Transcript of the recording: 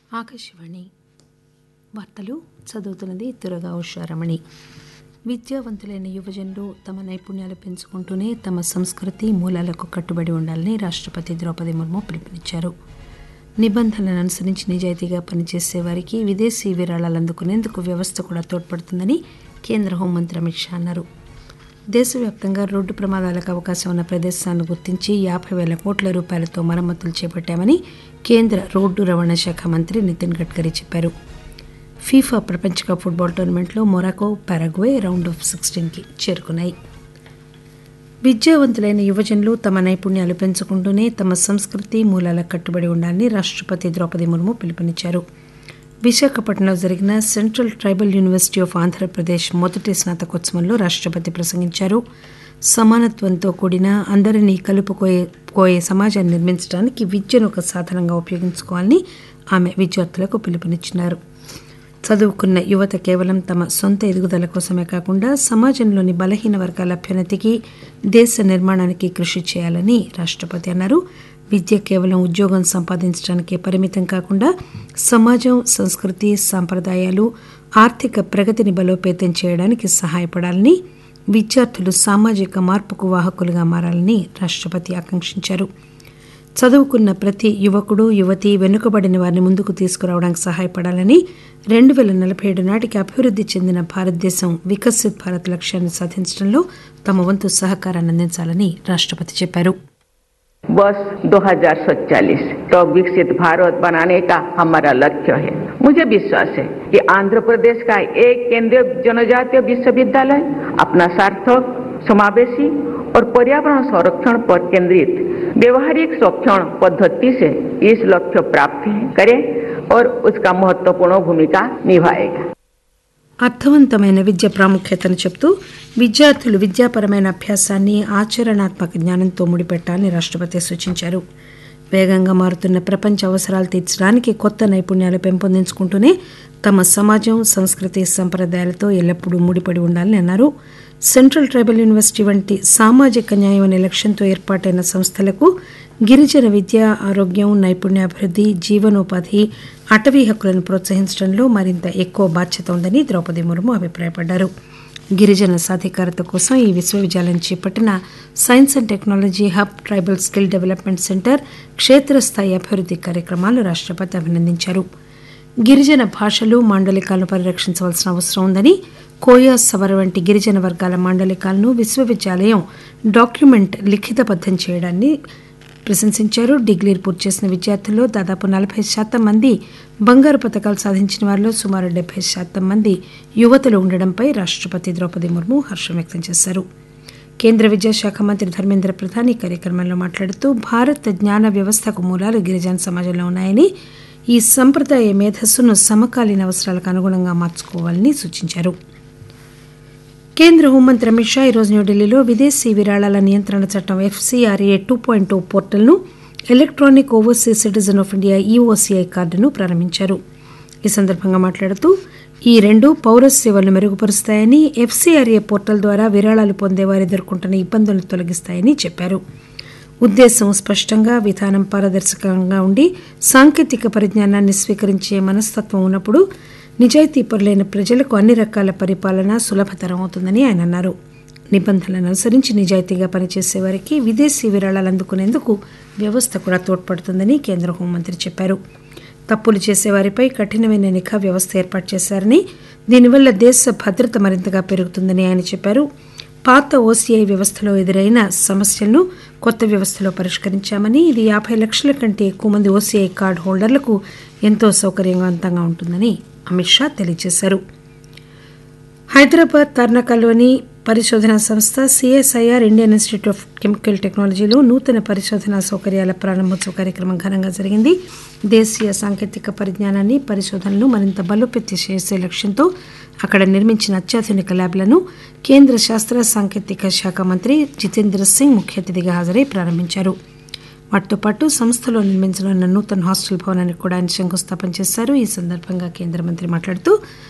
ఆకాశవాణి వార్తలు చదువుతున్నది తురగా ఉషారమణి విద్యావంతులైన యువజనులు తమ నైపుణ్యాలు పెంచుకుంటూనే తమ సంస్కృతి మూలాలకు కట్టుబడి ఉండాలని రాష్టపతి ద్రౌపది ముర్ము పిలుపునిచ్చారు నిబంధనలను అనుసరించి నిజాయితీగా పనిచేసే వారికి విదేశీ విరాళాలు అందుకునేందుకు వ్యవస్థ కూడా తోడ్పడుతుందని కేంద్ర హోంమంత్రి అమిత్ షా అన్నారు దేశవ్యాప్తంగా రోడ్డు ప్రమాదాలకు అవకాశం ఉన్న ప్రదేశాలను గుర్తించి యాభై వేల కోట్ల రూపాయలతో మరమ్మతులు చేపట్టామని కేంద్ర రోడ్డు రవాణా శాఖ మంత్రి నితిన్ గడ్కరీ చెప్పారు ఫీఫా ప్రపంచ కప్ ఫుట్బాల్ టోర్నమెంట్లో మొరాకో పారగ్వే రౌండ్ ఆఫ్ సిక్స్టీన్కి చేరుకున్నాయి విద్యావంతులైన యువజనులు తమ నైపుణ్యాలు పెంచుకుంటూనే తమ సంస్కృతి మూలాలకు కట్టుబడి ఉండాలని రాష్టపతి ద్రౌపది ముర్ము పిలుపునిచ్చారు విశాఖపట్నంలో జరిగిన central tribal university of Andhra Pradesh మొదటి స్నాతకోత్సవంలో రాష్టపతి ప్రసంగించారు సమానత్వంతో కూడిన అందరినీ కలుపుకోయే కోయే సమాజాన్ని నిర్మించడానికి విద్యను ఒక సాధనంగా ఉపయోగించుకోవాలని ఆమె విద్యార్థులకు పిలుపునిచ్చినారు చదువుకున్న యువత కేవలం తమ సొంత ఎదుగుదల కోసమే కాకుండా సమాజంలోని బలహీన వర్గాల అభ్యున్నతికి దేశ నిర్మాణానికి కృషి చేయాలని రాష్టపతి అన్నారు విద్య కేవలం ఉద్యోగం సంపాదించడానికే పరిమితం కాకుండా సమాజం సంస్కృతి సాంప్రదాయాలు ఆర్థిక ప్రగతిని బలోపేతం చేయడానికి సహాయపడాలని విద్యార్థులు సామాజిక మార్పుకు వాహకులుగా మారాలని రాష్టపతి ఆకాంక్షించారు చదువుకున్న ప్రతి యువకుడు యువతి వెనుకబడిన వారిని ముందుకు తీసుకురావడానికి సహాయపడాలని రెండు వేల నలభై ఏడు నాటికి అభివృద్ధి చెందిన భారతదేశం వికసిత్ భారత్ లక్ష్యాన్ని సాధించడంలో తమ వంతు సహకారాన్ని అందించాలని రాష్టపతి చెప్పారు वर्ष 2047 तो विकसित भारत बनाने का हमारा लक्ष्य है मुझे विश्वास है कि आंध्र प्रदेश का एक केंद्रीय जनजातीय विश्वविद्यालय अपना सार्थक समावेशी और पर्यावरण संरक्षण पर केंद्रित व्यवहारिक संरक्षण पद्धति से इस लक्ष्य प्राप्त करे और उसका महत्वपूर्ण भूमिका निभाएगा అర్థవంతమైన విద్య ప్రాముఖ్యతను చెప్తూ విద్యార్థులు విద్యాపరమైన అభ్యాసాన్ని ఆచరణాత్మక జ్ఞానంతో ముడిపెట్టాలని రాష్టపతి సూచించారు వేగంగా మారుతున్న ప్రపంచ అవసరాలు తీర్చడానికి కొత్త నైపుణ్యాలు పెంపొందించుకుంటూనే తమ సమాజం సంస్కృతి సంప్రదాయాలతో ఎల్లప్పుడూ ముడిపడి ఉండాలని అన్నారు సెంట్రల్ ట్రైబల్ యూనివర్సిటీ వంటి సామాజిక న్యాయం అనే లక్ష్యంతో ఏర్పాటైన సంస్థలకు గిరిజన విద్య ఆరోగ్యం నైపుణ్యాభివృద్ధి జీవనోపాధి అటవీ హక్కులను ప్రోత్సహించడంలో మరింత ఎక్కువ బాధ్యత ఉందని ద్రౌపది ముర్ము అభిప్రాయపడ్డారు గిరిజన సాధికారత కోసం ఈ విశ్వవిద్యాలయం చేపట్టిన science and technology hub tribal skill development centre క్షేత్రస్థాయి అభివృద్ధి కార్యక్రమాలు రాష్టపతి అభినందించారు గిరిజన భాషలు మాండలికాలను పరిరక్షించవలసిన అవసరం ఉందని కోయా సవర వంటి గిరిజన వర్గాల మాండలికాలను విశ్వవిద్యాలయం డాక్యుమెంట్ లిఖితబద్దం చేయడాన్ని ప్రశంసించారు డిగ్రీలు పూర్తి చేసిన విద్యార్థుల్లో దాదాపు నలభై శాతం మంది బంగారు పథకాలు సాధించిన వారిలో సుమారు డెబ్బై శాతం మంది యువతలు ఉండడంపై రాష్టపతి ద్రౌపది ముర్ము హర్షం వ్యక్తం చేశారు కేంద్ర విద్యాశాఖ మంత్రి ధర్మేంద్ర ప్రధాన్ ఈ కార్యక్రమంలో మాట్లాడుతూ భారత జ్ఞాన వ్యవస్థకు మూలాలు గిరిజన సమాజంలో ఉన్నాయని ఈ సంప్రదాయ మేధస్సును సమకాలీన అవసరాలకు అనుగుణంగా మార్చుకోవాలని సూచించారు కేంద్ర హోంమంత్రి అమిత్ షా ఈరోజు న్యూఢిల్లీలో విదేశీ విరాళాల నియంత్రణ చట్టం ఎఫ్సీఆర్ఏ టూ పాయింట్ టూ పోర్టల్ను electronic overseas citizen of India EOCI కార్డును ప్రారంభించారు ఈ సందర్భంగా మాట్లాడుతూ ఈ రెండు పౌర సేవలను మెరుగుపరుస్తాయని ఎఫ్సీఆర్ఏ పోర్టల్ ద్వారా విరాళాలు పొందేవారు ఎదుర్కొంటున్న ఇబ్బందులను తొలగిస్తాయని చెప్పారు ఉద్దేశం స్పష్టంగా విధానం పారదర్శకంగా ఉండి సాంకేతిక పరిజ్ఞానాన్ని స్వీకరించే మనస్తత్వం ఉన్నప్పుడు నిజాయితీపరులైన ప్రజలకు అన్ని రకాల పరిపాలన సులభతరం అవుతుందని ఆయన అన్నారు నిబంధనలను అనుసరించి నిజాయితీగా పనిచేసే వారికి విదేశీ విరాళాలు అందుకునేందుకు వ్యవస్థ కూడా తోడ్పడుతుందని కేంద్ర హోంమంత్రి చెప్పారు తప్పులు చేసేవారిపై కఠినమైన నిఘా వ్యవస్థ ఏర్పాటు చేశారని దీనివల్ల దేశ భద్రత మరింతగా పెరుగుతుందని ఆయన చెప్పారు పాత ఓసీఐ వ్యవస్థలో ఎదురైన సమస్యలను కొత్త వ్యవస్థలో పరిష్కరించామని ఇది యాభై లక్షల కంటే ఎక్కువ మంది ఓసీఐ కార్డు హోల్డర్లకు ఎంతో సౌకర్యవంతంగా ఉంటుందని అమిత్ షా తెలియజేశారు హైదరాబాద్ తర్నకల్లోని పరిశోధనా సంస్థ CSIR Indian institute of chemical టెక్నాలజీలో నూతన పరిశోధనా సౌకర్యాల ప్రారంభోత్సవ కార్యక్రమం ఘనంగా జరిగింది దేశీయ సాంకేతిక పరిజ్ఞానాన్ని పరిశోధనలు మరింత బలోపేతం చేసే లక్ష్యంతో అక్కడ నిర్మించిన అత్యాధునిక ల్యాబ్లను కేంద్ర శాస్త్ర సాంకేతిక శాఖ మంత్రి జితేంద్ర సింగ్ ముఖ్య అతిథిగా హాజరై ప్రారంభించారు వాటితో పాటు సంస్థలో నిర్మించనున్న నూతన హాస్టల్ భవనానికి కూడా ఆయన శంకుస్థాపన చేశారు ఈ సందర్భంగా కేంద్ర మంత్రి మాట్లాడుతూ